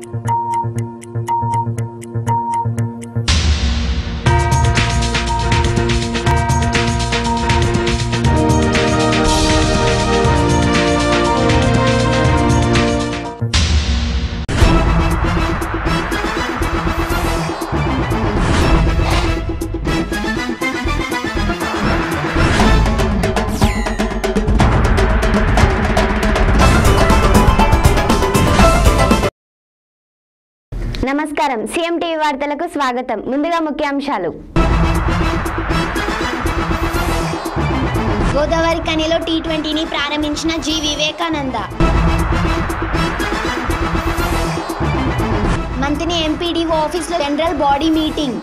నమస్కారం CM TV వార్తలకు స్వాగతం ముందుగా ముఖ్యాంశాలు గోదావరి కనిలో టీ ట్వంటీని ప్రారంభించిన జి వివేకానంద మంత్రి ఎంపీడీఓ ఆఫీస్లో జనరల్ బాడీ మీటింగ్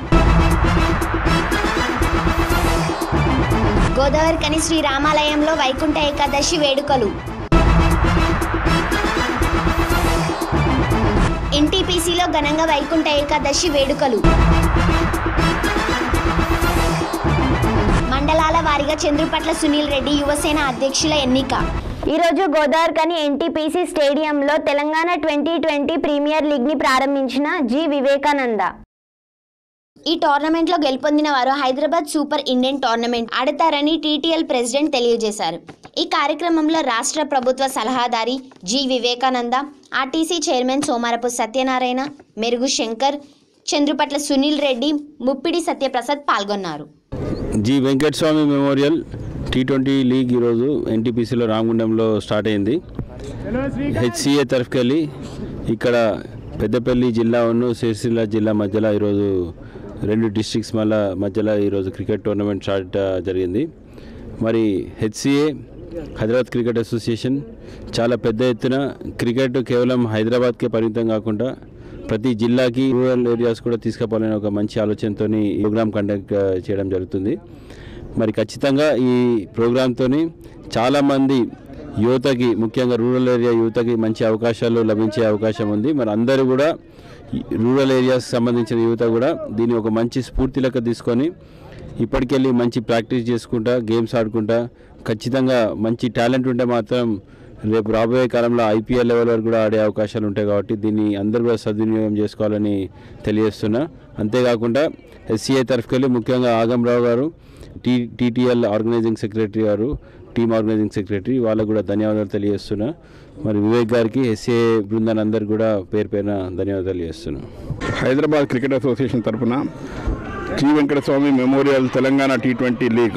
గోదావరి కని శ్రీ రామాలయంలో వైకుంఠ ఏకాదశి వేడుకలు ఎన్టీపీసీలో ఘనంగా వైకుంఠ ఏకాదశి వేడుకలు మండలాల వారీగా చంద్రుపట్ల సునీల్ రెడ్డి యువసేన అధ్యక్షుల ఎన్నిక ఈరోజు గోదావరికని ఎన్టీపీసీ స్టేడియంలో Telangana twenty twenty premier league ని ప్రారంభించిన జి వివేకానంద ఈ టోర్నమెంట్ లో గెలుపొందిన వారు హైదరాబాద్ సూపర్ ఇండియన్ టోర్నమెంట్ ఆడతారని టీటీఎల్ ప్రెసిడెంట్ తెలియజేశారు ఈ కార్యక్రమంలో రాష్ట్ర ప్రభుత్వ సలహాదారి G Vivekananda RTC chairman Somarapu Satyanarayana Merugu Shankar Chandrupatla Sunil Reddy Muppidi Satyaprasad పాల్గొన్నారు G Venkataswamy memorial T twenty league ఈరోజు ఎన్టీపీసీలో రామగుండంలో స్టార్ట్ అయింది హెచ్సిఏ తరఫుకి వెళ్ళి ఇక్కడ పెద్దపల్లి జిల్లా ఉన్న సిరిసిల్ల జిల్లా మధ్యలో ఈరోజు రెండు డిస్ట్రిక్ట్స్ మళ్ళా మధ్యలో ఈరోజు క్రికెట్ టోర్నమెంట్ స్టార్ట్ ఆ, జరిగింది మరి హెచ్సిఏ హైదరాబాద్ క్రికెట్ అసోసియేషన్ చాలా పెద్ద ఎత్తున క్రికెట్ కేవలం హైదరాబాద్కే పరిమితం కాకుండా ప్రతి జిల్లాకి రూరల్ ఏరియాస్ కూడా తీసుకుపోవాలనే ఒక మంచి ఆలోచనతో ఈ ప్రోగ్రామ్ కండక్ట్ ఆ, చేయడం జరుగుతుంది మరి ఖచ్చితంగా ఈ ప్రోగ్రాంతో చాలామంది యువతకి ముఖ్యంగా రూరల్ ఏరియా యువతకి మంచి అవకాశాలు లభించే అవకాశం ఉంది మరి అందరూ కూడా ఈ రూరల్ ఏరియాస్ సంబంధించిన యువత కూడా దీన్ని ఒక మంచి స్ఫూర్తి లెక్క తీసుకొని ఇప్పటికెళ్ళి మంచి ప్రాక్టీస్ చేసుకుంటా గేమ్స్ ఆడుకుంటా ఖచ్చితంగా మంచి టాలెంట్ ఉంటే మాత్రం రేపు రాబోయే కాలంలో ఐపీఎల్ లెవెల్ వరకు కూడా ఆడే అవకాశాలు ఉంటాయి కాబట్టి దీన్ని అందరూ కూడా సద్వినియోగం చేసుకోవాలని తెలియజేస్తున్నా అంతేకాకుండా ఎస్సీఐ తరఫుకెళ్ళి ముఖ్యంగా ఆగంరావు గారు టీ టీటీఎల్ ఆర్గనైజింగ్ సెక్రటరీ గారు టీమ్ ఆర్గనైజింగ్ సెక్రటరీ వాళ్ళకు కూడా ధన్యవాదాలు తెలియజేస్తున్నా మరి వివేక్ గారికి ఎస్ఏ బృందాన్ని అందరికి కూడా పేరు పేరున ధన్యవాదాలు తెలియజేస్తున్నా హైదరాబాద్ క్రికెట్ అసోసియేషన్ తరఫున Shri Venkataswamy memorial Telangana T twenty league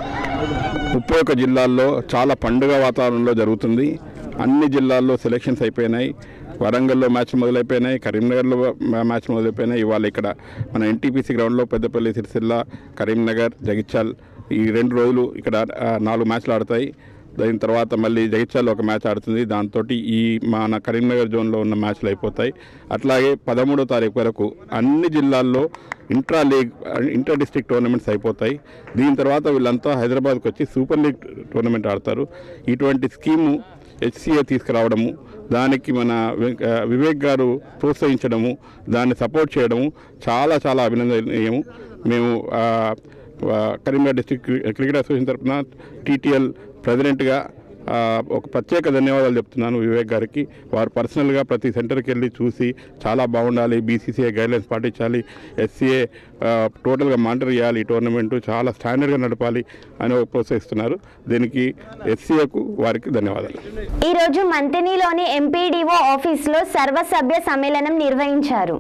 ముప్పై ఒక్క జిల్లాల్లో చాలా పండుగ వాతావరణంలో జరుగుతుంది అన్ని జిల్లాల్లో సెలక్షన్స్ అయిపోయినాయి వరంగల్లో మ్యాచ్ మొదలైపోయినాయి కరీంనగర్లో మ్యా- మ్యాచ్ మొదలైపోయినాయి ఇవాళ ఇక్కడ మన ఎన్టీపీసీ గ్రౌండ్లో పెద్దపల్లి సిరిసిల్ల కరీంనగర్ జగిత్యాల్ ఈ రెండు రోజులు ఇక్కడ ఆ, నాలుగు మ్యాచ్లు ఆడతాయి దాని తర్వాత మళ్ళీ జగిత్యాల్లో ఒక మ్యాచ్ ఆడుతుంది దాంతో ఈ మన కరీంనగర్ జోన్లో ఉన్న మ్యాచ్లు అయిపోతాయి అట్లాగే పదమూడో తారీఖు వరకు అన్ని జిల్లాల్లో intra league inter district tournaments అయిపోతాయి దీని తర్వాత వీళ్ళంతా హైదరాబాద్కి వచ్చి సూపర్ లీగ్ టోర్నమెంట్ ఆడతారు ఇటువంటి స్కీము హెచ్సిఏ తీసుకురావడము దానికి మన వెంక- ఆ, వివేక్ గారు ప్రోత్సహించడము దాన్ని సపోర్ట్ చేయడము చాలా చాలా అభినందనీయము మేము ఆ, ఆ, కరీంనగర్ డిస్ట్రిక్ట్ క్రికెట్ అసోసియేషన్ తరఫున టీటీఎల్ ప్రెసిడెంట్గా ఆ, ఒక ప్రత్యేక ధన్యవాదాలు చెప్తున్నాను వివేక్ గారికి వారు పర్సనల్గా ప్రతి సెంటర్కి వెళ్ళి చూసి చాలా బాగుండాలి బీసీసీఐ గైడ్లైన్స్ పాటించాలి ఎస్సీఏ టోటల్గా మానిటర్ చేయాలి ఈ టోర్నమెంటు చాలా స్టాండర్డ్గా నడపాలి అని ప్రోత్సహిస్తున్నారు దీనికి ఎస్సీఏకు వారికి ధన్యవాదాలు ఈరోజు మంతినిలోని ఎంపీడీఓ ఆఫీస్లో సర్వసభ్య సమ్మేళనం నిర్వహించారు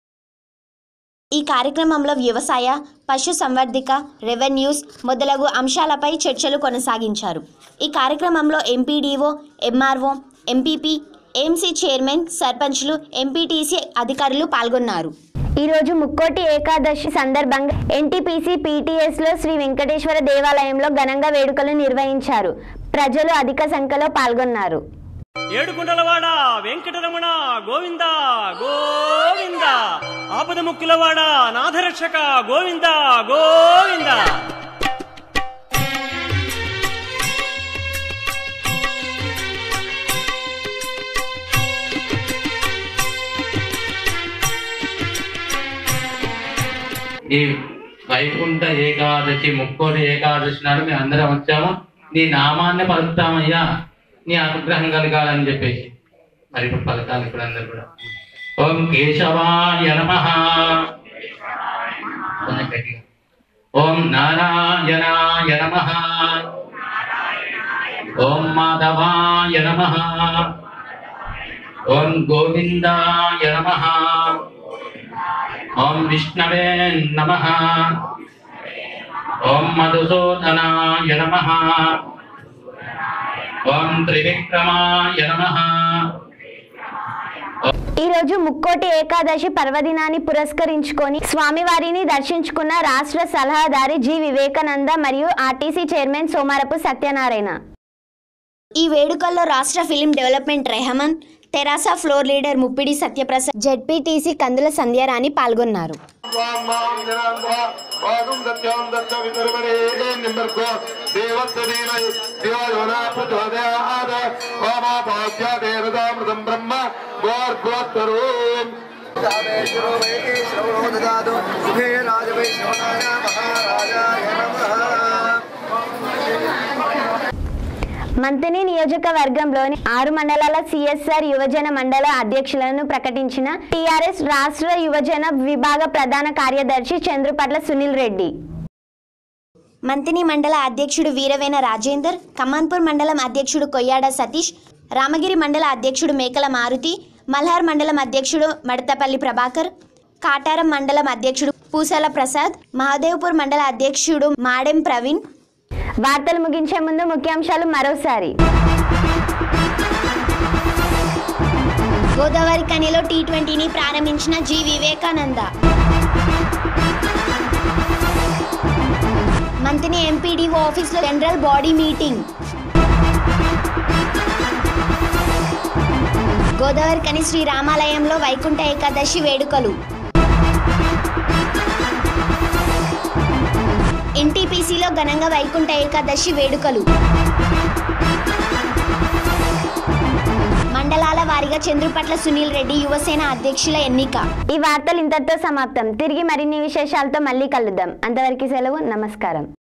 ఈ కార్యక్రమంలో వ్యవసాయ పశు సంవర్ధిక రెవెన్యూస్ మొదలగు అంశాలపై చర్చలు కొనసాగించారు ఈ కార్యక్రమంలో MPDO MRO MPP AMC chairman సర్పంచ్లు ఎంపీటీసీ అధికారులు పాల్గొన్నారు ఈరోజు ముక్కోటి ఏకాదశి సందర్భంగా ఎన్టీపీసీ పీటీఎస్ లో శ్రీ వెంకటేశ్వర దేవాలయంలో ఘనంగా వేడుకలు నిర్వహించారు ప్రజలు అధిక సంఖ్యలో పాల్గొన్నారు ఏడుకుంటలవాడ వెంకటరమణ గోవింద గోవింద ఆపద ముక్కులవాడ నాథరక్షక గోవింద గోవింద ఈ వైకుంఠ ఏకాదశి ముక్కోటి ఏకాదశి నాడు మేము అందరం వచ్చాము నీ నామాన్ని పలుకుతామయ్యా నీ అనుగ్రహం కలగాలని చెప్పేసి మరి ఇప్పుడు పలకాలి ఇప్పుడు అందరు కూడా ఓం కేశవాయ నమ ఓం నారాయణాయ నమ ఓం మాధవాయ నమ ఓం గోవిందాయ నమ ఓం విష్ణవే నమ ఓం మధుసూదనాయ నమ ఓం త్రివిక్రమాయ నమ ఈ రోజు ముక్కోటి ఏకాదశి పర్వదినాన్ని పురస్కరించుకొని స్వామివారిని దర్శించుకున్న రాష్ట్ర సలహాదారి జి వివేకానంద మరియు ఆర్టీసీ చైర్మన్ సోమారపు సత్యనారాయణ ఈ వేడుకల్లో రాష్ట్ర ఫిలిం డెవలప్మెంట్ రెహమాన్ తెరాస floor leader Muppidi Satyaprasad ZPTC Kandula Sandhyarani పాల్గొన్నారు బ్రహ్మ గోర్గోత్తరూం మంతిని నియోజకవర్గంలోని ఆరు మండలాల సిఎస్ఆర్ యువజన మండల అధ్యక్షులను ప్రకటించిన టీఆర్ఎస్ రాష్ట్ర యువజన విభాగ ప్రధాన కార్యదర్శి చంద్రుపట్ల సునీల్ రెడ్డి మంతిని మండల అధ్యక్షుడు వీరవేన రాజేందర్ కమాన్పూర్ మండలం అధ్యక్షుడు కొయ్యాడ సతీష్ రామగిరి మండల అధ్యక్షుడు మేకల మారుతి మల్హార్ మండలం అధ్యక్షుడు మడతపల్లి ప్రభాకర్ కాటారం మండలం అధ్యక్షుడు పూసల ప్రసాద్ మహాదేవ్పూర్ మండల అధ్యక్షుడు మాడెం ప్రవీణ్ వార్తలు ముగించే ముందు ముఖ్యాంశాలు మరోసారి గోదావరి కనిలో టీ ట్వంటీని ప్రారంభించిన జి వివేకానంద మంత్రి ఎంపీడీఓ ఆఫీస్లో జనరల్ బాడీ మీటింగ్ గోదావరి కని శ్రీ రామాలయంలో వైకుంఠ ఏకాదశి వేడుకలు ఎన్టీపీసీలో ఘనంగా వైకుంఠ ఏకాదశి వేడుకలు మండలాల వారీగా చంద్రుపట్ల సునీల్ రెడ్డి యువసేన అధ్యక్షుల ఎన్నిక ఈ వార్తలు ఇంతటితో సమాప్తం తిరిగి మరిన్ని విశేషాలతో మళ్ళీ కలుద్దాం అంతవరకు సెలవు నమస్కారం